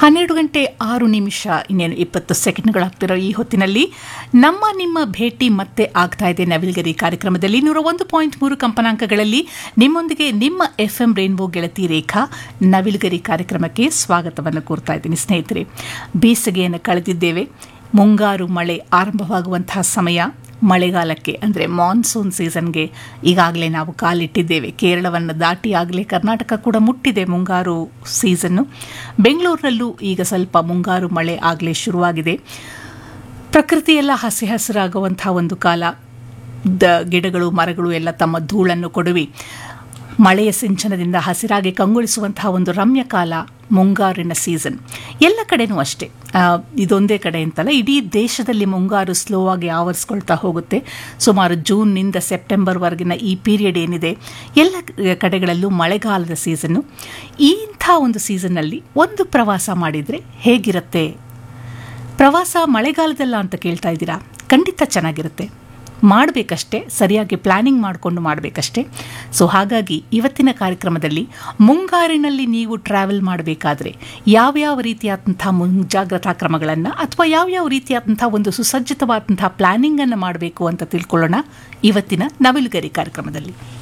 ಹನ್ನೆರಡು ಗಂಟೆ ಆರು ನಿಮಿಷ ಇನ್ನೇನು ಇಪ್ಪತ್ತು ಸೆಕೆಂಡ್ಗಳಾಗ್ತಿರೋ ಈ ಹೊತ್ತಿನಲ್ಲಿ ನಮ್ಮ ನಿಮ್ಮ ಭೇಟಿ ಮತ್ತೆ ಆಗ್ತಾ ಇದೆ ನವಿಲ್ಗರಿ ಕಾರ್ಯಕ್ರಮದಲ್ಲಿ ನೂರ ಒಂದು ಪಾಯಿಂಟ್ ಮೂರು ಕಂಪನಾಂಕಗಳಲ್ಲಿ ನಿಮ್ಮೊಂದಿಗೆ ನಿಮ್ಮ ಎಫ್ ಎಂ ರೇನ್ಬೋ ಗೆಳತಿ ರೇಖಾ ನವಿಲ್ಗರಿ ಕಾರ್ಯಕ್ರಮಕ್ಕೆ ಸ್ವಾಗತವನ್ನು ಕೋರ್ತಾ ಇದ್ದೀನಿ ಸ್ನೇಹಿತರೆ ಬೇಸಿಗೆಯನ್ನು ಕಳೆದಿದ್ದೇವೆ ಮುಂಗಾರು ಮಳೆ ಆರಂಭವಾಗುವಂತಹ ಸಮಯ ಮಳೆಗಾಲಕ್ಕೆ ಅಂದರೆ ಮಾನ್ಸೂನ್ ಸೀಸನ್ಗೆ ಈಗಾಗಲೇ ನಾವು ಕಾಲಿಟ್ಟಿದ್ದೇವೆ ಕೇರಳವನ್ನು ದಾಟಿ ಆಗಲೇ ಕರ್ನಾಟಕ ಕೂಡ ಮುಟ್ಟಿದೆ ಮುಂಗಾರು ಸೀಸನ್ನು ಬೆಂಗಳೂರಿನಲ್ಲೂ ಈಗ ಸ್ವಲ್ಪ ಮುಂಗಾರು ಮಳೆ ಆಗಲೇ ಶುರುವಾಗಿದೆ ಪ್ರಕೃತಿಯೆಲ್ಲ ಹಸಿ ಹಸಿರಾಗುವಂಥ ಒಂದು ಕಾಲ ದ ಗಿಡಗಳು ಮರಗಳು ಎಲ್ಲ ತಮ್ಮ ಧೂಳನ್ನು ಕೊಡುವಿ ಮಳೆಯ ಸಿಂಚನದಿಂದ ಹಸಿರಾಗಿ ಕಂಗೊಳಿಸುವಂತಹ ಒಂದು ರಮ್ಯ ಕಾಲ ಮುಂಗಾರಿನ ಸೀಸನ್ ಎಲ್ಲ ಕಡೆನೂ ಅಷ್ಟೇ ಆ, ಇದೊಂದೇ ಕಡೆ ಅಂತಲ್ಲ ಇಡೀ ದೇಶದಲ್ಲಿ ಮುಂಗಾರು ಸ್ಲೋ ಆಗಿ ಆವರಿಸ್ಕೊಳ್ತಾ ಹೋಗುತ್ತೆ ಸುಮಾರು ಜೂನ್ನಿಂದ ಸೆಪ್ಟೆಂಬರ್ವರೆಗಿನ ಈ ಪೀರಿಯಡ್ ಏನಿದೆ ಎಲ್ಲ ಕಡೆಗಳಲ್ಲೂ ಮಳೆಗಾಲದ ಸೀಸನ್ನು ಇಂಥ ಒಂದು ಸೀಸನ್ನಲ್ಲಿ ಒಂದು ಪ್ರವಾಸ ಮಾಡಿದರೆ ಹೇಗಿರುತ್ತೆ ಪ್ರವಾಸ ಮಳೆಗಾಲದಲ್ಲ ಅಂತ ಕೇಳ್ತಾ ಇದ್ದೀರಾ ಖಂಡಿತ ಚೆನ್ನಾಗಿರುತ್ತೆ ಮಾಡಬೇಕಷ್ಟೇ ಸರಿಯಾಗಿ ಪ್ಲಾನಿಂಗ್ ಮಾಡಿಕೊಂಡು ಮಾಡಬೇಕಷ್ಟೇ ಸೊ ಹಾಗಾಗಿ ಇವತ್ತಿನ ಕಾರ್ಯಕ್ರಮದಲ್ಲಿ ಮುಂಗಾರಿನಲ್ಲಿ ನೀವು ಟ್ರಾವೆಲ್ ಮಾಡಬೇಕಾದ್ರೆ ಯಾವ್ಯಾವ ರೀತಿಯಾದಂಥ ಮುಂಜಾಗ್ರತಾ ಕ್ರಮಗಳನ್ನು ಅಥವಾ ಯಾವ್ಯಾವ ರೀತಿಯಾದಂಥ ಒಂದು ಸುಸಜ್ಜಿತವಾದಂಥ ಪ್ಲಾನಿಂಗನ್ನು ಮಾಡಬೇಕು ಅಂತ ತಿಳ್ಕೊಳ್ಳೋಣ ಇವತ್ತಿನ ನವಿಲುಗರಿ ಕಾರ್ಯಕ್ರಮದಲ್ಲಿ